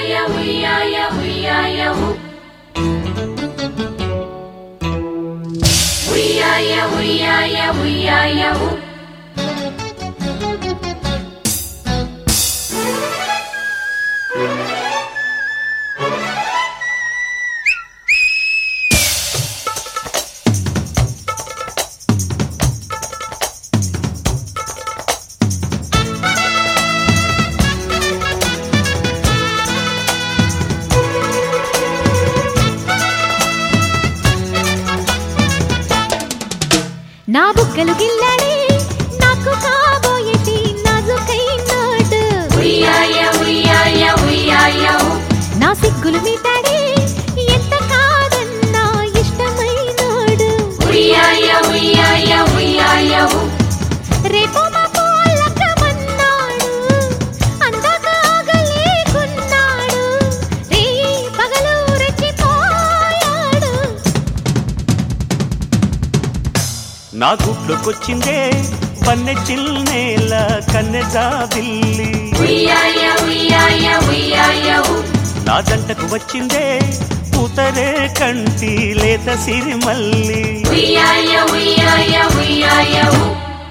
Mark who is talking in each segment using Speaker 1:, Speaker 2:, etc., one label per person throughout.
Speaker 1: ఉయ్యాయ ఉయ్యాయ ఉయ్యాయ ఉ. ఉయ్యాయ ఉయ్యాయ ఉయ్యాయ ఉ.
Speaker 2: నా బుగ్గలు గిల్లాడే నాకు కాబోయేటి నాజుకైనాడు
Speaker 1: ఉయ్యాయ ఉయ్యాయ ఉయ్యాయ ఉ.
Speaker 2: నా సిగ్గులు మీటాడే ఎంత కాదన్నా ఇష్టమైనాడు
Speaker 1: ఉయ్యాయ ఉయ్యాయ ఉయ్యాయ ఉ.
Speaker 2: రేపు మా పోలకమన్నాడు అందాక ఆగలేకున్నాడు రే పగలు రెచ్చిపోయాడు
Speaker 3: నా గుట్లోకొచ్చిందే పన్నె చిల్నేల కన్నె జాబిల్లి
Speaker 1: ఉయ్యాయ ఉయ్యాయ ఉయ్యాయ ఉ.
Speaker 3: నా జంటకు వచ్చిందే పూతరే కంటి లేత సిరిమల్లి
Speaker 1: ఉయ్యాయ ఉయ్యాయ ఉయ్యాయ ఉ.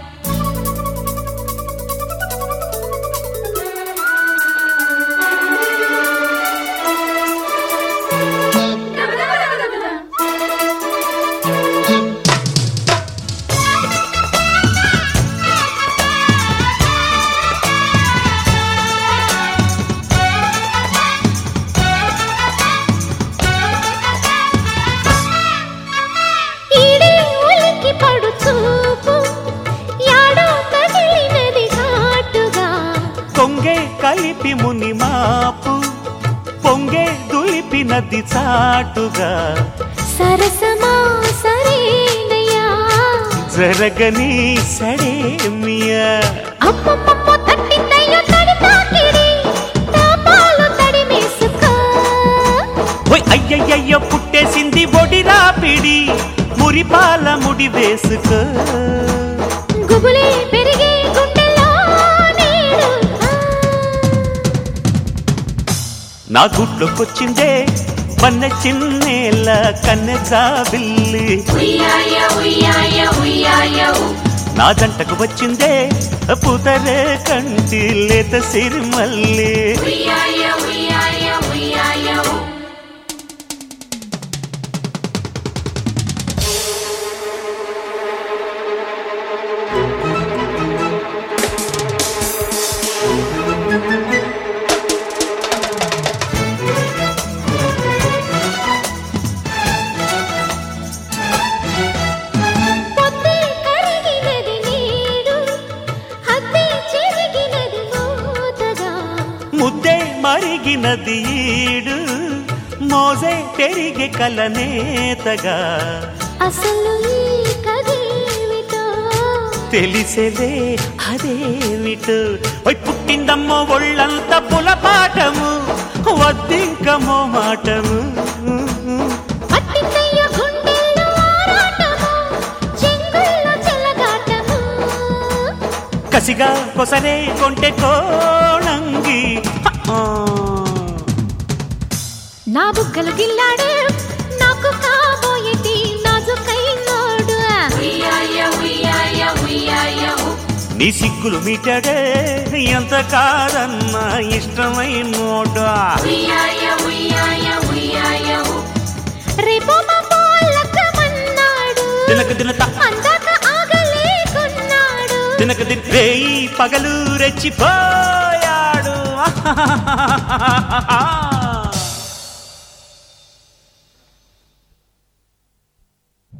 Speaker 2: ఈడే ఉలికి పడు చూపు యాడో కదిలినది ఘాటుగా
Speaker 3: కొంగే కలిపి ముని మాపు పొంగే దులిపి నది చాటుగా
Speaker 2: సరసమా సరేనయ్యా
Speaker 3: జరగని సడేమియా
Speaker 2: అమ్మమ్మమ్మ తట్టిందయ్యో తడి తాకిడి తాపాలు తడిమేసుకో
Speaker 3: ఓయ్ అయ్యయ్యయ్యో పుట్టేసింది ఒడిరా పిడి మురిపాల ముడి వేసుకో
Speaker 2: గుబులే పెరిగే గుండెలో నేడు
Speaker 3: నా గుట్లోకొచ్చిందే పన్నె చిన్నేల కన్నె జాబిల్లి
Speaker 1: ఉయ్యాయ ఉయ్యాయ ఉయ్యాయ ఉ.
Speaker 3: నా జంటకు వచ్చిందే పుతరే కంటి లేత సిరిమల్లి
Speaker 1: ఉయ్యాయ ఉయ్యాయ ఉయ్యాయ ఉ.
Speaker 2: పొద్దే కరిగినది నేడు హద్దే చెరిగినది మోతగా
Speaker 3: ముద్దే మరిగినది ఈడు మోజే పెరిగే కలనేతగా
Speaker 2: అసలు ఈ కదేమిటో
Speaker 3: తెలిసేదే అదేమిటో ఓయ్ పుట్టిందమ్మో ఒళ్ళంత పులపాటము వద్దింకమో మాటము
Speaker 2: పట్టిందయ్య గుండెల్లో ఆరాటము చెంగుల్లో చెలగాటము
Speaker 3: కసిగా కొసరే కొంటె కోణంగి ఆ.
Speaker 2: నా బుగ్గలు గిల్లాడు నాకు కాబోయేటి నాజుకైనాడు
Speaker 1: ఉయ్యాయ ఉయ్యాయ ఉయ్యాయ ఉ.
Speaker 3: నీ సిగ్గులు మీటాడే ఎంత కాదన్నా ఇష్టమైనోడా
Speaker 1: ఉయ్యాయ ఉయ్యాయ ఉయ్యాయ ఉ.
Speaker 2: రేపు మా పోలకమన్నాడు
Speaker 3: దినక దినత
Speaker 2: అందాక ఆగలేకున్నాడు
Speaker 3: దినక దిన రేయి పగలు రెచ్చిపోయాడు